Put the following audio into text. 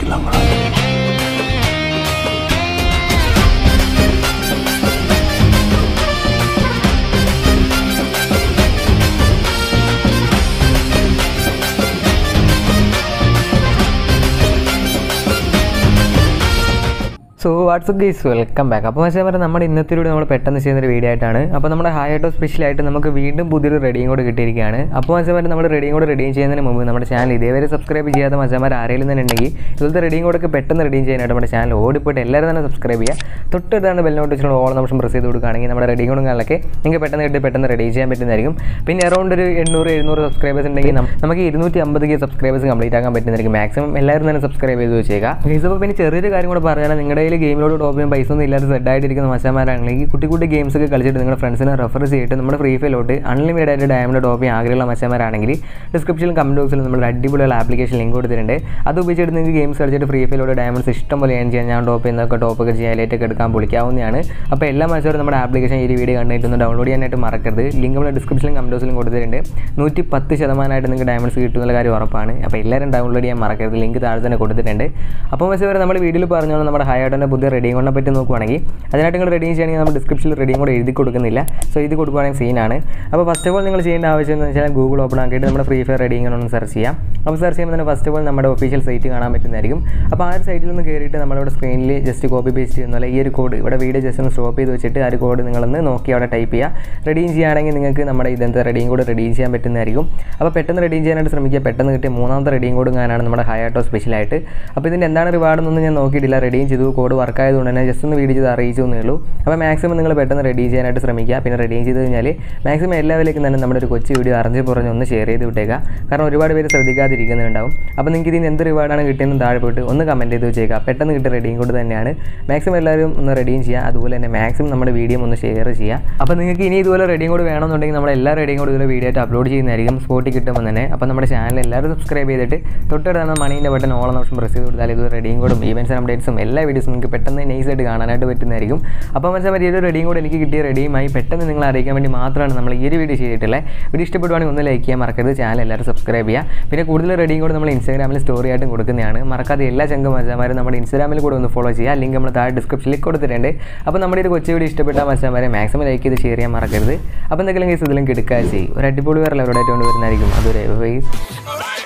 ആക്കില്ലങ്ങളാ so what's up guys welcome back അപ്പോൾ വെച്ചാൽ പറഞ്ഞാൽ നമ്മുടെ ഇന്നത്തിലൂടെ നമ്മൾ പെട്ടെന്ന് ചെയ്യുന്നൊരു വീഡിയോ ആയിട്ടാണ് അപ്പോൾ നമ്മുടെ ഹായട്ടോ സ്പെഷ്യലായിട്ട് നമുക്ക് വീണ്ടും പുതിയൊരു റെഡിയും കൂടെ കിട്ടിയിരിക്കുകയാണ് അപ്പോൾ വെച്ചാൽ പറഞ്ഞാൽ നമ്മുടെ റെഡിയും കൂടെ റെഡിയും ചെയ്യുന്നതിന് മുമ്പ് നമ്മുടെ ചാനൽ ഇതേവരെ സബ്സ്ക്രൈബ് ചെയ്യാത്ത മച്ചാമാർ ആരെങ്കിലും തന്നെ ഉണ്ടെങ്കിൽ ഇതുപോലത്തെ റെഡിയും കൂടെ ഒക്കെ പെട്ടെന്ന് റെഡിയും ചെയ്യാനായിട്ട് നമ്മുടെ ചാനൽ ഓടിപ്പോയിട്ട് എല്ലാവരും തന്നെ സബ്സ്ക്രൈബ് ചെയ്യുക തൊട്ടടുത്താണ് ബെൽ നോട്ടിഫിക്കേഷൻ ഓൾ നമ്മൾ പ്രസ് ചെയ്ത് കൊടുക്കുകയാണെങ്കിൽ നമ്മുടെ റെഡിയും കൂടുകളിലൊക്കെ നിങ്ങൾക്ക് പെട്ടെന്ന് കിട്ടി പെട്ടെന്ന് റെഡി ചെയ്യാൻ പറ്റുന്നതായിരിക്കും പിന്നെ അറൗണ്ട് ഒരു എണ്ണൂറ് എഴുന്നൂറ് സബ്സ്ക്രൈബേഴ്സ് ഉണ്ടെങ്കിൽ നം- നമുക്ക് ഇരുന്നൂറ്റി അമ്പത് കെ സബ്സ്ക്രൈബേഴ്സ് കംപ്ലീറ്റ് ആക്കാൻ പറ്റുന്നതായിരിക്കും മാക്സിമം എല്ലാവരും തന്നെ സബ്സ്ക്രൈബ് ചെയ്ത് വെച്ചേക്കാം ഗൈസ് അപ്പോൾ പിന്നെ ചെറിയൊരു കാര്യം കൂടെ പറഞ്ഞാൽ നിങ്ങളുടെ കയ്യിൽ ഗെയിമിലോട് ടോപ്പ് ചെയ്യാൻ പൈസ ഒന്നും ഇല്ലാതെ സെഡ് ആയിട്ടിരിക്കുന്ന മച്ചാമാരാണെങ്കിൽ കുട്ടി കുട്ടി ഗെയിംസ് ഒക്കെ കളിച്ചിട്ട് നിങ്ങളുടെ ഫ്രണ്ട്സിനെ റെഫർ ചെയ്തിട്ട് നമ്മുടെ ഫ്രീ ഫയലോട്ട് അൺലിമിറ്റഡ് ആയിട്ട് ഡയമണ്ട് ടോപ്പ് ചെയ്യാൻ ആഗ്രഹമുള്ള മച്ചാമാരാണെങ്കിൽ ഡിസ്ക്രിപ്ഷനിലും കമൻറ്റ് ബോക്സിലും നമ്മൾ അടിപൊളിയുള്ള ആപ്ലിക്കേഷൻ ലിങ്ക് കൊടുത്തിട്ടുണ്ട് അത് ഉപയോഗിച്ചിട്ട് നിങ്ങൾക്ക് ഗെയിംസ് കളിച്ചിട്ട് ഫ്രീ ഫയലോട്ട് ഡയമണ്ട്സ് ഇഷ്ടം പോലെ ഏൺ ചെയ്യാൻ ഞാൻ ടോപ്പ് ചെയ്യുന്നതൊക്കെ ടോപ്പ് ഒക്കെ ചെയ്യാൻ ലേറ്റൊക്കെ എടുക്കാൻ പൊളിക്കാവുന്നതാണ് അപ്പോൾ എല്ലാ മത്സരവും നമ്മുടെ ആപ്ലിക്കേഷൻ ഈ ഒരു വീഡിയോ കണ്ടിട്ട് ഒന്ന് ഡൗൺലോഡ് ചെയ്യാനായിട്ട് മറക്കരുത് ലിങ്ക് നമ്മൾ ഡിസ്ക്രിപ്ഷനിലും കമൻറ്റ് ബോക്സിലും കൊടുത്തിട്ടുണ്ട് നൂറ്റി പത്ത് ശതമാനമായിട്ട് നിങ്ങൾക്ക് ഡയമണ്ട്സ് കിട്ടുന്നുള്ള കാര്യം ഉറപ്പാണ് അപ്പോൾ എല്ലാവരും ഡൗൺലോഡ് ചെയ്യാൻ മറക്കരുത് ലിങ്ക് താഴെ തന്നെ കൊടുത്തിട്ടുണ്ട് അപ്പോൾ മെസ്സേജ് വരെ നമ്മൾ വീഡിയോയിൽ പറഞ്ഞോളൂ നമ്മുടെ ഹൈയാട്ടൻ്റെ പുതിയ റെഡിയും കൊണ്ടെ പറ്റി നോക്കുവാണെങ്കിൽ അതിനായിട്ട് നിങ്ങൾ റെഡി ചെയ്യണമെങ്കിൽ നമ്മൾ ഡിസ്ക്രിപ്ഷനിൽ റെഡിയും കൂടെ എഴുതി കൊടുക്കുന്നില്ല സോ ഇത് കൊടുക്കുകയാണെങ്കിൽ സീനാണ് അപ്പോൾ ഫസ്റ്റ് ഓഫ് ഓൾ നിങ്ങൾ ചെയ്യേണ്ട ആവശ്യം എന്ന് വെച്ചാൽ ഗൂഗിൾ ഓപ്പൺ ആക്കിയിട്ട് നമ്മുടെ ഫ്രീ ഫയർ റെഡിയും ഒന്ന് സെർച്ച് ചെയ്യാം അപ്പോൾ സെർച്ച് ചെയ്യുമ്പോൾ തന്നെ ഫസ്റ്റ് ഓഫ് ഓൾ നമ്മുടെ ഒഫീഷ്യൽ സൈറ്റ് കാണാൻ പറ്റുന്നതായിരിക്കും അപ്പോൾ ആ ഒരു സൈറ്റിൽ നിന്ന് കയറിയിട്ട് നമ്മളിവിടെ സ്ക്രീനിൽ ജസ്റ്റ് കോപ്പി പേസ്റ്റ് ചെയ്യുന്ന ഈ ഒരു കോഡ് ഇവിടെ വീഡിയോ ജസ്റ്റ് ഒന്ന് സ്റ്റോപ്പ് ചെയ്ത് വെച്ചിട്ട് ആ ഒരു കോഡ് നിങ്ങളൊന്ന് നോക്കി അവിടെ ടൈപ്പ് ചെയ്യുക റെഡീം ചെയ്യുകയാണെങ്കിൽ നിങ്ങൾക്ക് നമ്മുടെ ഇതെന്താ റെഡിയും കൂടെ റെഡീം ചെയ്യാൻ പറ്റുന്നതായിരിക്കും അപ്പോൾ പെട്ടെന്ന് റെഡീം ചെയ്യാനായിട്ട് ശ്രമിക്കുക പെട്ടെന്ന് കിട്ടിയ മൂന്നാമത്തെ റെഡിയും കോഡ് ഞാനാണ് നമ്മുടെ ഹയാട്ടോ സ്പെഷ്യലായിട്ട് അപ്പോൾ ഇതിൻ്റെ എന്താണ് റിവാർഡ് എന്നൊന്നും ഞാൻ നോക്കിയിട്ടില്ല റെഡീം ചെയ്തു കോഡ് വർക്ക് ആയതുകൊണ്ട് തന്നെ ജസ്റ്റ് ഒന്ന് വീഡിയോ ചെയ്ത് അറിയിച്ചു എന്നേ ഉള്ളൂ അപ്പോൾ മാക്സിമം നിങ്ങൾ പെട്ടെന്ന് റെഡി ചെയ്യാനായിട്ട് ശ്രമിക്കുക പിന്നെ റെഡീം ചെയ്ത് കഴിഞ്ഞാൽ മാക്സിമം എല്ലാവരിലേക്കും തന്നെ നമ്മുടെ ഒരു കൊച്ചു വീഡിയോ അറിഞ്ഞ് പുറഞ്ഞ് ഒന്ന് ഷെയർ ചെയ്ത് വിട്ടേക്കുക കാരണം ഒരുപാട് പേര് ശ്രദ്ധിക്കാതിരിക്കുന്നുണ്ടാവും അപ്പോൾ നിങ്ങൾക്ക് ഇതിന് എന്ത് റിവാർഡാണ് കിട്ടിയെന്ന് താഴെ പോയിട്ട് ഒന്ന് കമൻറ്റ് ചെയ്ത് വെച്ചേക്കുക പെട്ടെന്ന് കിട്ടിയ റെഡിയും കോഡ് തന്നെയാണ് മാക്സിമം എല്ലാവരും ഒന്ന് റെഡിയും ചെയ്യുക അതുപോലെ തന്നെ മാക്സിമം നമ്മുടെ വീഡിയോ ഒന്ന് ഷെയർ ചെയ്യുക അപ്പോൾ നിങ്ങൾക്ക് ഇനി ഇതുപോലെ റെഡിയും കോഡ് വേണമെന്നുണ്ടെങ്കിൽ നമ്മൾ എല്ലാ റെഡിയും കോഡ് ഇതുപോലെ വീഡിയോ ആയിട്ട് അപ്ലോഡ് ചെയ്യുന്നതായിരിക്കും സ്പോട്ടിൽ കിട്ടുമ്പോൾ തന്നെ അപ്പോൾ നമ്മുടെ ചാനൽ എല്ലാവരും സബ്സ്ക്രൈബ് ചെയ്തിട്ട് തൊട്ടടുത്താണ് മണീൻ്റെ ബട്ടൺ ഓളം ഓപ്ഷൻ പ്രസ് ചെയ്ത് കൊടുത്താൽ ഇത് റെഡിയും കോഡും ഈവൻസ് അപ്ഡേറ്റ്സും എല്ലാ വീഡിയോസും നിങ്ങൾക്ക് പെട്ടെന്ന് നൈസ് ആയിട്ട് കാണാനായിട്ട് പറ്റുന്നതായിരിക്കും അപ്പോൾ മനസ്സിലായി ഈ ഒരു റെഡിയും കൂടെ എനിക്ക് കിട്ടിയ റെഡിയുമായി പെട്ടെന്ന് നിങ്ങൾ അറിയിക്കാൻ വേണ്ടി മാത്രമാണ് നമ്മൾ ഈ ഒരു വീഡിയോ ചെയ്തിട്ടുള്ളത് വീഡിയോ ഇഷ്ടപ്പെടുവാണെങ്കിൽ ഒന്ന് ലൈക്ക് ചെയ്യാൻ മറക്കരുത് ചാനൽ എല്ലാവരും സബ്സ്ക്രൈബ് ചെയ്യുക പിന്നെ കൂടുതൽ റെഡിയും കൂടെ നമ്മൾ ഇൻസ്റ്റാഗ്രാമിൽ സ്റ്റോറി ആയിട്ടും കൊടുക്കുന്നതാണ് മറക്കാതെ എല്ലാ ചങ്ക മച്ചാമാരും നമ്മുടെ ഇൻസ്റ്റാഗ്രാമിൽ കൂടെ ഒന്ന് ഫോളോ ചെയ്യുക ലിങ്ക് നമ്മൾ താഴെ ഡിസ്ക്രിപ്ഷനിൽ കൊടുത്തിട്ടുണ്ട് അപ്പോൾ നമ്മുടെ ഒരു കൊച്ചു വീഡിയോ ഇഷ്ടപ്പെട്ട മച്ചാമാരെ മാക്സിമം ലൈക്ക് ചെയ്ത് ഷെയർ ചെയ്യാൻ മറക്കരുത് അപ്പോൾ എന്തെങ്കിലും കേസ് ഇതിലും കിടക്കുക ചെയ്യും ഒരു അടിപൊളി വേറെ ലെവലോടായിട്ട് കൊണ്ട് വരുന്നതായിരിക്കും അതൊരു ഫേസ്